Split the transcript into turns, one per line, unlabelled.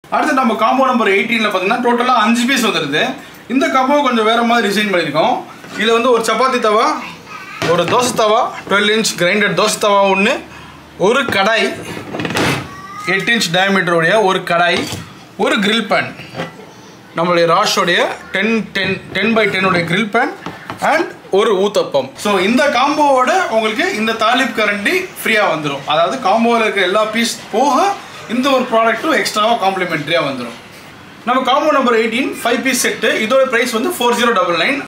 அடுத்து நம்ம combo number எயிட்டீனில் பார்த்தீங்கன்னா டோட்டலாக அஞ்சு பீஸ் வந்துடுது இந்த காம்போ கொஞ்சம் வேறு மாதிரி டிசைன் பண்ணியிருக்கோம் இதில் வந்து ஒரு சப்பாத்தி தவா ஒரு தோசை தவா டுவெல் இன்ச் கிரைண்டட் தோசை தவா ஒன்று ஒரு கடாய் எட்டு இன்ச் டயமீட்டருடைய ஒரு கடாய் ஒரு grill பேன் நம்மளுடைய ராஷோடைய டென் டென் டென் பை டென்னுடைய grill பேன் அண்ட் ஒரு ஊத்தப்பம் ஸோ இந்த காம்போவோட உங்களுக்கு இந்த தாலிப் கரண்டி ஃப்ரீயாக வந்துடும் அதாவது காம்போவில் இருக்கிற எல்லா பீஸ் போக இந்த ஒரு ப்ராடக்ட்டும் எக்ஸ்ட்ராவாக காம்ப்ளிமெண்ட்ரியாக வந்துடும் நம்ம combo number eighteen five piece set இதோட ப்ரைஸ் வந்து ஃபோர் ஜீரோ டபுள் நைன்